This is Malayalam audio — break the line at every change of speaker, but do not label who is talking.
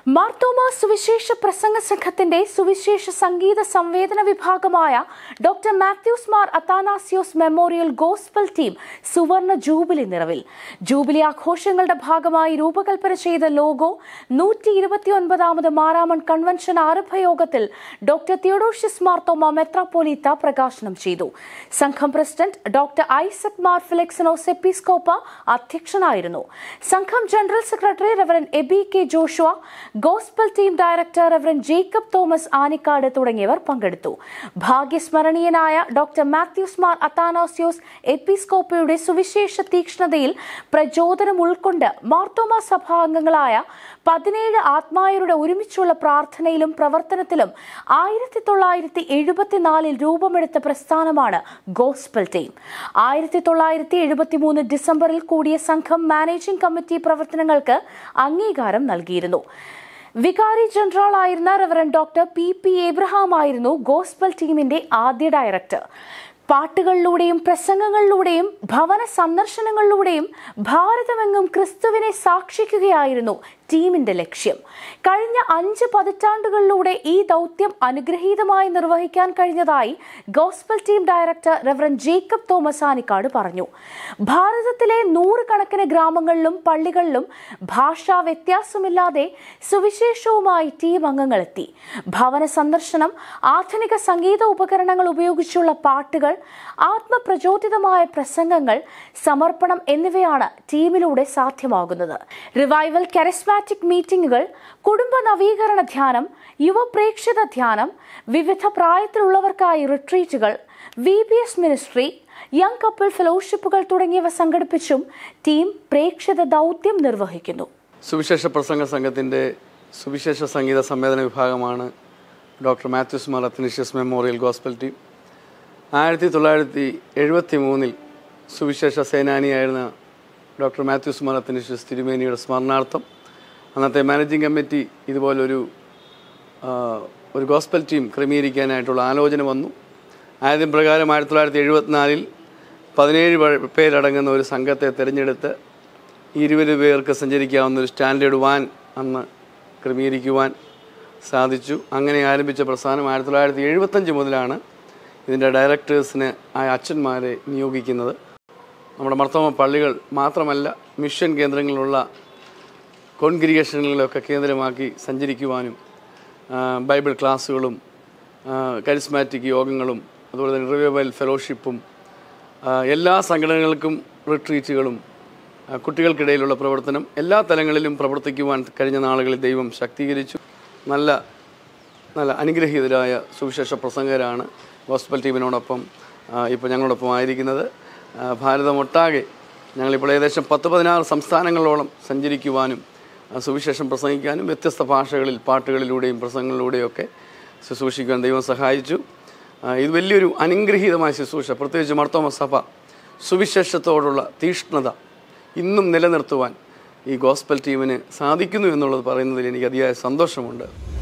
മാർത്തോമ സുവിശേഷ പ്രസംഗ സംഘത്തിന്റെ സുവിശേഷ സംഗീത സംവേദന വിഭാഗമായ doctor Mathews Mar Athanasius memorial gospel team സുവർണ ജൂബിലി നിറവിൽ ജൂബിലി ആഘോഷങ്ങളുടെ ഭാഗമായി രൂപകൽപ്പന ചെയ്ത ലോഗോ നൂറ്റി ഇരുപത്തിയൊൻപതാമത് മാരാമൺ കൺവെൻഷൻ ആരംഭയോഗത്തിൽ ഡോക്ടർ തിയോഡോഷ്യസ് മാർത്തോമ മെത്രാപ്പോലീത്ത പ്രകാശനം ചെയ്തു സംഘം പ്രസിഡന്റ് ഡോക്ടർ ഐസക് മാർ ഫിലിക്സനോസ് എപ്പിസ്കോപ്പ അധ്യക്ഷനായിരുന്നു സംഘം general secretary reverend Aby K Joshua gospel team director reverend Jacob Thomas Anikkad തുടങ്ങിയവർ പങ്കെടുത്തു ഭാഗ്യസ്മരണീയനായ ഡോക്ടർ മാത്യൂസ് മാർ അത്താനാസ്യോസ് എപ്പിസ്കോപ്പയുടെ സുവിശേഷ തീക്ഷ്ണതയിൽ പ്രചോദനം ഉൾക്കൊണ്ട് മാർത്തോമ സഭാംഗങ്ങളായ പതിനേഴ് ആത്മായരുടെ ഒരുമിച്ചുള്ള പ്രാർത്ഥനയിലും പ്രവർത്തനത്തിലും ആയിരത്തി തൊള്ളായിരത്തി എഴുപത്തിനാലിൽ രൂപമെടുത്ത പ്രസ്ഥാനമാണ് ഗോസ്പൽ ടീം ആയിരത്തി തൊള്ളായിരത്തി എഴുപത്തി മൂന്ന് ഡിസംബറിൽ കൂടിയ സംഘം മാനേജിംഗ് കമ്മിറ്റി പ്രവർത്തനങ്ങൾക്ക് അംഗീകാരം നൽകിയിരുന്നു വികാരി ജനറൽ ആയിരുന്ന reverend doctor P P Abraham ആയിരുന്നു ഗോസ്പൽ ടീമിന്റെ ആദ്യ ഡയറക്ടർ പാട്ടുകളിലൂടെയും പ്രസംഗങ്ങളിലൂടെയും ഭവന സന്ദർശനങ്ങളിലൂടെയും ഭാരതമെങ്ങും ക്രിസ്തുവിനെ സാക്ഷിക്കുകയായിരുന്നു ടീമിന്റെ ലക്ഷ്യം കഴിഞ്ഞ അഞ്ച് പതിറ്റാണ്ടുകളിലൂടെ ഈ ദൗത്യം അനുഗ്രഹീതമായി നിർവഹിക്കാൻ കഴിഞ്ഞതായി gospel team director reverend Jacob Thomas Anikkad പറഞ്ഞു ഭാരതത്തിലെ നൂറുകണക്കിന് ഗ്രാമങ്ങളിലും പള്ളികളിലും ഭാഷാ വ്യത്യാസമില്ലാതെ സുവിശേഷവുമായി ടീം അംഗങ്ങളെത്തി ഭവന സന്ദർശനം ആധുനിക സംഗീത ഉപകരണങ്ങൾ ഉപയോഗിച്ചുള്ള പാട്ടുകൾ ആത്മപ്രചോദിതമായ പ്രസംഗങ്ങൾ സമർപ്പണം എന്നിവയാണ് ടീമിലൂടെ സാധ്യമാകുന്നത് റിവൈവൽ കരസ്മാറ്റിക് മീറ്റിംഗുകൾ കുടുംബ നവീകരണ ധ്യാനം യുവപ്രേക്ഷിത ധ്യാനം വിവിധ പ്രായത്തിലുള്ളവർക്കായി റിട്രീറ്റുകൾ V B S ministry young couple ഫെലോഷിപ്പുകൾ തുടങ്ങിയവ സംഘടിപ്പിച്ചും ടീം പ്രേക്ഷിത ദൗത്യം നിർവഹിക്കുന്നു
സുവിശേഷ പ്രസംഗ സംഘത്തിൻ്റെ സുവിശേഷ സംഗീത സംവേദന വിഭാഗമാണ് doctor Mathews Mar Athanasius memorial gospel team ആയിരത്തി തൊള്ളായിരത്തി എഴുപത്തി മൂന്നിൽ സുവിശേഷ സേനാനിയായിരുന്ന ഡോക്ടർ മാത്യൂസ് മാർ അത്തനീഷ്യസ് തിരുമേനിയുടെ സ്മരണാർത്ഥം അന്നത്തെ മാനേജിംഗ് കമ്മിറ്റി ഇതുപോലൊരു ആ, ഒരു ഗോസ്പൽ ടീം ക്രമീകരിക്കാനായിട്ടുള്ള ആലോചന വന്നു ആദ്യം പ്രകാരം ആയിരത്തി തൊള്ളായിരത്തി എഴുപത്തിനാലിൽ പതിനേഴ് പേ- പേരടങ്ങുന്ന ഒരു സംഘത്തെ തിരഞ്ഞെടുത്ത് ഇരുപത് പേർക്ക് സഞ്ചരിക്കാവുന്ന ഒരു സ്റ്റാൻഡേർഡ് വാൻ അന്ന് ക്രമീകരിക്കുവാൻ സാധിച്ചു അങ്ങനെ ആരംഭിച്ച പ്രസ്ഥാനം ആയിരത്തി തൊള്ളായിരത്തി എഴുപത്തഞ്ച് മുതലാണ് ഇതിൻ്റെ ഡയറക്ടേഴ്സിന് ആയ അച്ഛന്മാരെ നിയോഗിക്കുന്നത് നമ്മുടെ മർത്തോമ പള്ളികൾ മാത്രമല്ല മിഷൻ കേന്ദ്രങ്ങളിലുള്ള കോൺഗ്രിഗേഷനുകളൊക്കെ കേന്ദ്രമാക്കി സഞ്ചരിക്കുവാനും ആ, ബൈബിൾ ക്ലാസ്സുകളും കരിസ്മാറ്റിക് യോഗങ്ങളും അതുപോലെ തന്നെ റിവൈവൽ ഫെലോഷിപ്പും ആ, എല്ലാ സംഘടനകൾക്കും റിട്രീറ്റുകളും ആ, കുട്ടികൾക്കിടയിലുള്ള പ്രവർത്തനം എല്ലാ തലങ്ങളിലും പ്രവർത്തിക്കുവാൻ കഴിഞ്ഞ നാളുകളിൽ ദൈവം ശക്തീകരിച്ചു നല്ല നല്ല അനുഗ്രഹീതരായ സുവിശേഷ പ്രസംഗരാണ് ഗോസ്പൽ ടീമിനോടൊപ്പം ഇപ്പോൾ ഞങ്ങളോടൊപ്പം ആയിരിക്കുന്നത് ആ, ഭാരതമൊട്ടാകെ ഞങ്ങളിപ്പോൾ ഏകദേശം പത്ത് പതിനാറ് സംസ്ഥാനങ്ങളോളം സഞ്ചരിക്കുവാനും ആ, സുവിശേഷം പ്രസംഗിക്കാനും വ്യത്യസ്ത ഭാഷകളിൽ പാട്ടുകളിലൂടെയും പ്രസംഗങ്ങളിലൂടെയൊക്കെ ശുശ്രൂഷിക്കാൻ ദൈവം സഹായിച്ചു ആ, ഇത് വലിയൊരു അനുഗ്രഹീതമായ ശുശ്രൂഷ പ്രത്യേകിച്ച് മർത്തോമ സഭ സുവിശേഷത്തോടുള്ള തീഷ്ണത ഇന്നും നിലനിർത്തുവാൻ ഈ ഗോസ്പൽ ടീമിന് സാധിക്കുന്നു എന്നുള്ളത് പറയുന്നതിൽ എനിക്ക് അതിയായ സന്തോഷമുണ്ട്